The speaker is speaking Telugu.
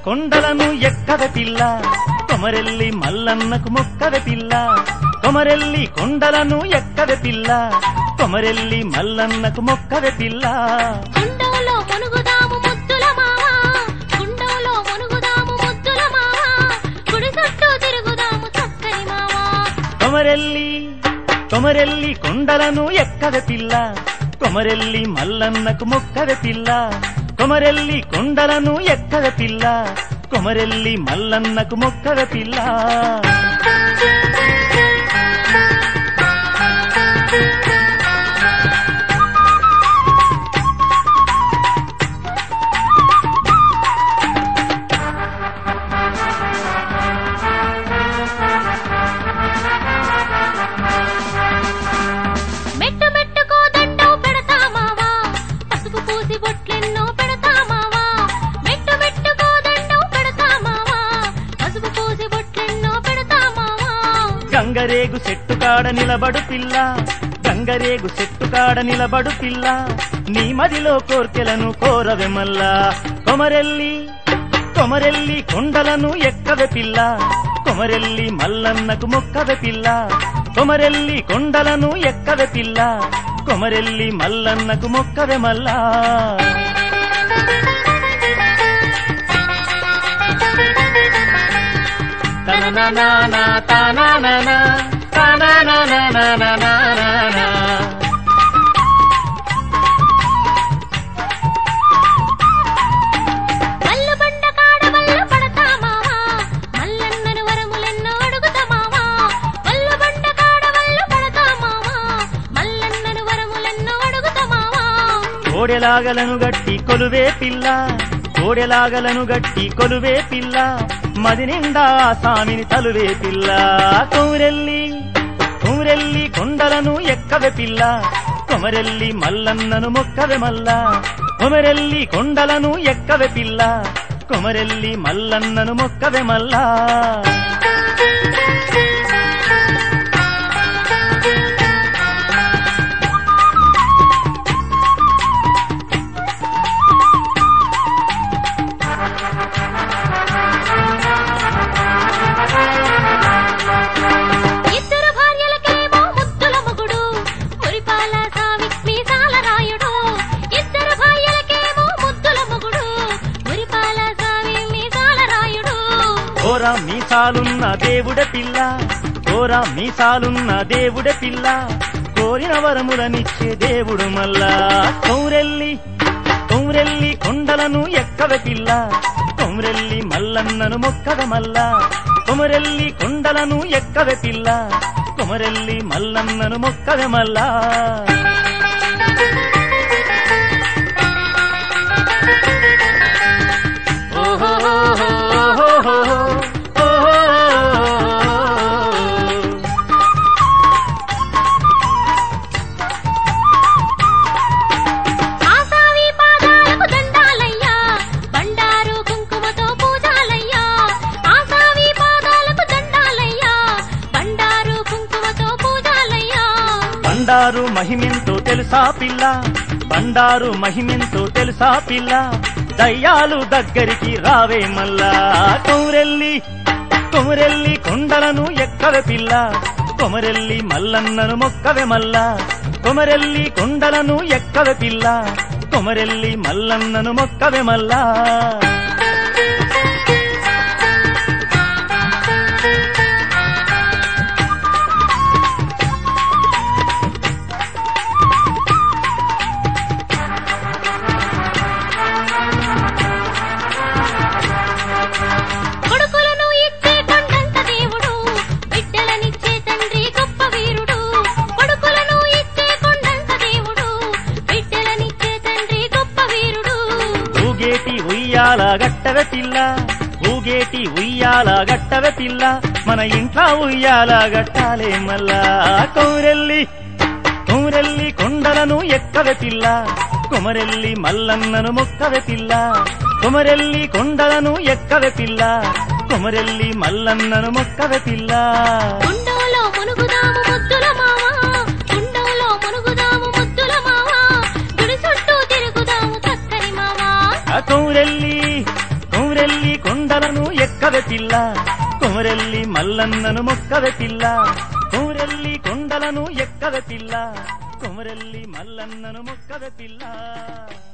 కొండలను ఎక్కద పిల్ల కొమరెల్లి మల్లన్నకు మొక్కద పిల్ల కొమరెల్లి కొండలను ఎక్కద పిల్ల కొమరెల్లి మల్లన్నకు మొక్కద పిల్ల గుండవులో మునుగుదాము ముద్దుల మావా గుండవులో మునుగుదాము ముద్దుల మావా గుడి చుట్టూ తిరుగుదాము చక్కని మావా కొమరెల్లి కొమరెల్లి కొండలను ఎక్కద పిల్ల కొమరెల్లి మల్లన్నకు మొక్కద పిల్ల కొమరెల్లి కొండలను ఎక్కద పిల్ల కొమరెల్లి మల్లన్నకు మొక్కద పిల్ల మెట్టు మెట్టుకో దండం పెడతా మావా పసుపు పూసి బొట్లెన్నో పెడతా మావా మెట్టు మెట్టుకో దండం పెడతా మావా పసుపు పూసి బొట్లెన్నో పెడతా మావా గంగరేగు చెట్టు కాడ నిలబడు పిల్ల గంగరేగు చెట్టు కాడ నిలబడు పిల్ల నీ మదిలో కోర్కెలను కోరవె మల్లా కొమరెల్లి కొమరెల్లి కొండలను ఎక్కవె పిల్ల కొమరెల్లి మల్లన్నకు మొక్కవె పిల్ల కొమరెల్లి కొండలను ఎక్కవె పిల్ల కొమరెల్లి మల్లన్నకు మొక్కవె మల్లా తనననానా, తానానానా, తానానానానానానానా. మల్లు బండ కాడ మల్ల పడతా మావా మల్లన్నను వరములెన్నో అడుగుతా మావా మల్లు బండ కాడ మల్ల పడతా మావా మల్లన్నను వరములెన్నో అడుగుతా మావా కోడెలాగలను గట్టి కొలువే పిల్ల కోడెలాగలను గట్టి కొలువే పిల్ల మది నిండా ఆ సామిని తలువే పిల్ల కౌరెల్లి కౌరెల్లి కొండలను ఎక్కవె పిల్ల కొమరెల్లి మల్లన్నను మొక్కవె మల్ల కొమరెల్లి కొండలను ఎక్కవె పిల్ల కొమరెల్లి మల్లన్నను మొక్కవె మల్లా ఇద్దరు భార్యలకేమో ముద్దుల మొగుడు మురిపాల సావి మీసాల రాయుడు ఇద్దరు భార్యలకేమో ముద్దుల మొగుడు మురిపాల సావి మీసాల రాయుడు ఓరా మీసాలున్న దేవుడ పిల్ల ఓరా మీసాలున్న దేవుడ పిల్ల కోరిన వరములనిచ్చే దేవుడు మల్లా కౌరెల్లి కౌరెల్లి కొండలను ఎక్కవ పిల్ల కొమరెల్లి మల్లన్నను మొక్కవ మల్లా కొమరెల్లి కొండలను ఎక్కవ పిల్ల కొమరెల్లి మల్లన్నను మొక్కవ మల్లా ఆసావి పాదాలకు దండాలయ్యా బండారు కుంకుమతో పూజాలయ్యా ఆసావి పాదాలకు దండాలయ్యా బండారు కుంకుమతో పూజాలయ్యా బండారు మహిమెంతో తెలుసా పిల్ల బండారు మహిమెంతో తెలుసా పిల్ల దయ్యాలు దగ్గరికి రావే మల్లా కొమరెల్లి కొమరెల్లి కొండలను ఎక్కవే పిల్ల కొమరెల్లి మల్లన్నను మొక్కవే మల్లా కొమరెల్లి కొండలను ఎక్కవే పిల్ల కొమరెల్లి మల్లన్నను మొక్కవే మల్లా కొడుకులను ఇచ్చే కొండంత దేవుడు బిడ్డలనిచ్చే తండ్రి గొప్ప వీరుడు కొడుకులను ఇచ్చే కొండంత దేవుడు బిడ్డలనిచ్చే తండ్రి గొప్ప వీరుడు ఊగేటి ఉయ్యాల గట్టవె పిల్ల ఊగేటి ఉయ్యాల గట్టవె పిల్ల మన ఇంట్లో ఉయ్యాల గట్టాలే మల్లా కౌరెల్లి కౌరెల్లి కొండలను ఎక్కవె పిల్ల కొమరెల్లి మల్లన్నను మొక్కవె పిల్ల కొమరెల్లి కొండలను ఎక్కవె పిల్ల కొమరెల్లి మల్లన్నను మొక్కవె పిల్ల గుండవులో మునుగుదాము ముద్దుల మావా గుండవులో మునుగుదాము ముద్దుల మావా గుడి చుట్టూ తిరుగుదాము చక్కని మావా ఆ కౌరెల్లి కౌరెల్లి కొండ మొక్కవే పిల్ల కొమరెల్లి మల్లన్నను మొక్కవే పిల్ల కొమరెల్లి కొండలను ఎక్కవే పిల్ల కొమరెల్లి మల్లన్నను మొక్కవే పిల్ల